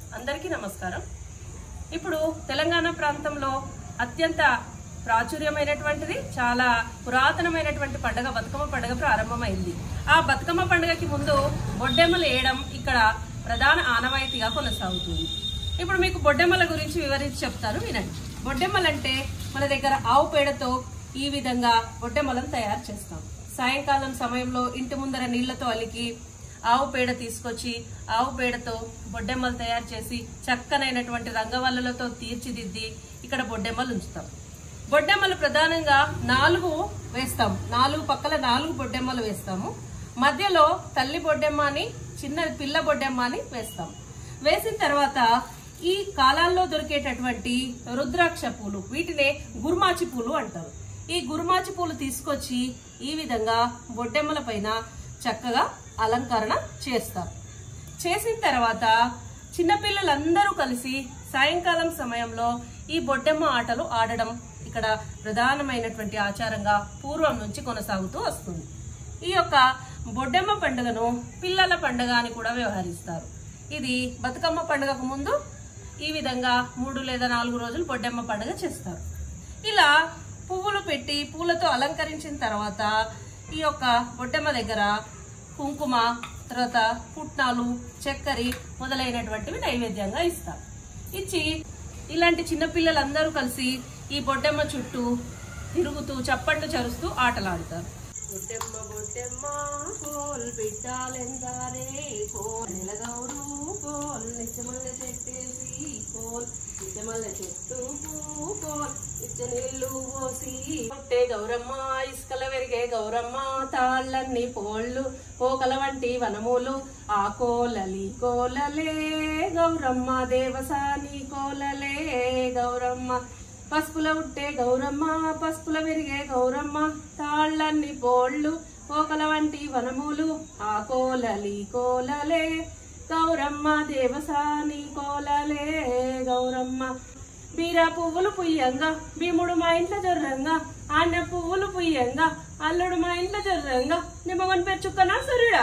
అందరికీ నమస్కారం ఇప్పుడు తెలంగాణ ప్రాంతంలో అత్యంత ప్రాచుర్యమైనటువంటిది చాలా పురాతనమైనటువంటి పండుగ బతుకమ్మ పండుగ ప్రారంభమైంది ఆ బతుకమ్మ పండుగకి ముందు బొడ్డెమ్మలు వేయడం ఇక్కడ ప్రధాన ఆనవాయితీగా కొనసాగుతుంది ఇప్పుడు మీకు బొడ్డెమ్మల గురించి వివరించి చెప్తాను వినండి బొడ్డెమ్మలంటే మన దగ్గర ఆవు పేడతో ఈ విధంగా బొడ్డెమ్మలను తయారు చేస్తాం సాయంకాలం సమయంలో ఇంటి ముందర నీళ్లతో అలికి ఆవు పేడ తీసుకొచ్చి ఆవు పేడతో బొడ్డెమ్మలు తయారు చేసి చక్కనైనటువంటి రంగవల్లులతో తీర్చిదిద్ది ఇక్కడ బొడ్డెమ్మలు ఉంచుతాం బొడ్డెమ్మలు ప్రధానంగా నాలుగు వేస్తాం నాలుగు పక్కల నాలుగు బొడ్డెమ్మలు వేస్తాము మధ్యలో తల్లి బొడ్డెమ్మ అని చిన్న పిల్ల బొడ్డెమ్మ అని వేస్తాం వేసిన తర్వాత ఈ కాలాల్లో దొరికేటటువంటి రుద్రాక్ష పూలు వీటినే గుర్మాచి పూలు అంటారు ఈ గురుమాచి పూలు తీసుకొచ్చి ఈ విధంగా బొడ్డెమ్మల పైన చక్కగా అలంకరణ చేస్తారు చేసిన తర్వాత చిన్నపిల్లలందరూ కలిసి సాయంకాలం సమయంలో ఈ బొడ్డెమ్మ ఆటలు ఆడడం ఇక్కడ ప్రధానమైనటువంటి ఆచారంగా పూర్వం నుంచి కొనసాగుతూ వస్తుంది ఈ యొక్క బొడ్డెమ్మ పండుగను పిల్లల పండుగ అని కూడా వ్యవహరిస్తారు ఇది బతుకమ్మ పండుగకు ముందు ఈ విధంగా మూడు లేదా నాలుగు రోజులు బొడ్డెమ్మ పండుగ చేస్తారు ఇలా పువ్వులు పెట్టి పూలతో అలంకరించిన తర్వాత ఈ యొక్క బొడ్డెమ్మ దగ్గర కుంకుమ తర్వాత పుట్నాలు చక్కెర మొదలైనటువంటివి నైవేద్యంగా ఇస్తారు ఇచ్చి ఇలాంటి చిన్నపిల్లలందరూ కలిసి ఈ బొడ్డెమ్మ చుట్టూ తిరుగుతూ చప్పట్లు చరుస్తూ ఆటలాడతారు బొడ్డెమ్మ బొడ్డెమ్మ కోల్ బిడ్డాలెందారే కోల్ నెలగౌరు కోల్ నిత్యమల్ల చెట్టేసి కోల్ నిత్యమల్ల చెట్టు పూ కోల్ నిత్య నీళ్లు పోసి పుట్టే గౌరమ్మ ఇసుకల వెరిగే గౌరమ్మ తాళ్ళన్ని పోళ్ళు పోకల వంటి వనములు ఆ కోలలి కోలలే గౌరమ్మ దేవసాని కోలలే గౌరమ్మ పసుపుల ఉట్టే గౌరమ్మ పసుపుల విరిగే గౌరమ్మ తాళ్ళన్ని పోళ్ళు పోకల వంటి వనములు ఆ కోలలి కోలలే గౌరమ్మ దేవసాని కోలలే గౌరమ్మ బీరా పువ్వులు పుయ్యంగా భీముడు మా ఇంట్లో జొర్రంగా ఆన్న పువ్వులు పుయ్యంగా అల్లుడు మా ఇంట్లో జొర్రంగా నిమ్మగని పేరు చుక్కనా సూర్యుడా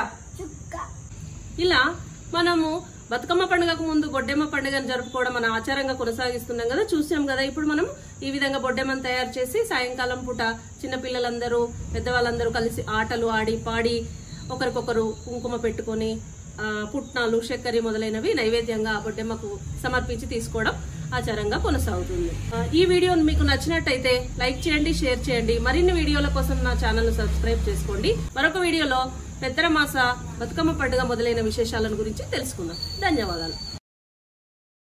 ఇలా మనము బతుకమ్మ పండుగకు ముందు బొడ్డెమ్మ పండుగను జరుపుకోవడం మన ఆచారంగా కొనసాగిస్తున్నాం కదా చూసాం కదా ఇప్పుడు మనం ఈ విధంగా బొడ్డెమ్మను తయారు చేసి సాయంకాలం పూట చిన్నపిల్లలందరూ పెద్దవాళ్ళందరూ కలిసి ఆటలు ఆడి పాడి ఒకరికొకరు కుంకుమ పెట్టుకొని ఆ, పుట్నాలు చక్కెర మొదలైనవి నైవేద్యంగా ఆ బొడ్డెమ్మకు సమర్పించి తీసుకోవడం ఆచారంగా కొనసాగుతుంది ఆ, ఈ వీడియో మీకు నచ్చినట్టయితే లైక్ చేయండి షేర్ చేయండి మరిన్ని వీడియోల కోసం నా ఛానల్ ను సబ్స్క్రైబ్ చేసుకోండి మరొక వీడియోలో పెద్దరమాస బతుకమ్మ పండుగ మొదలైన విశేషాలను గురించి తెలుసుకుందాం ధన్యవాదాలు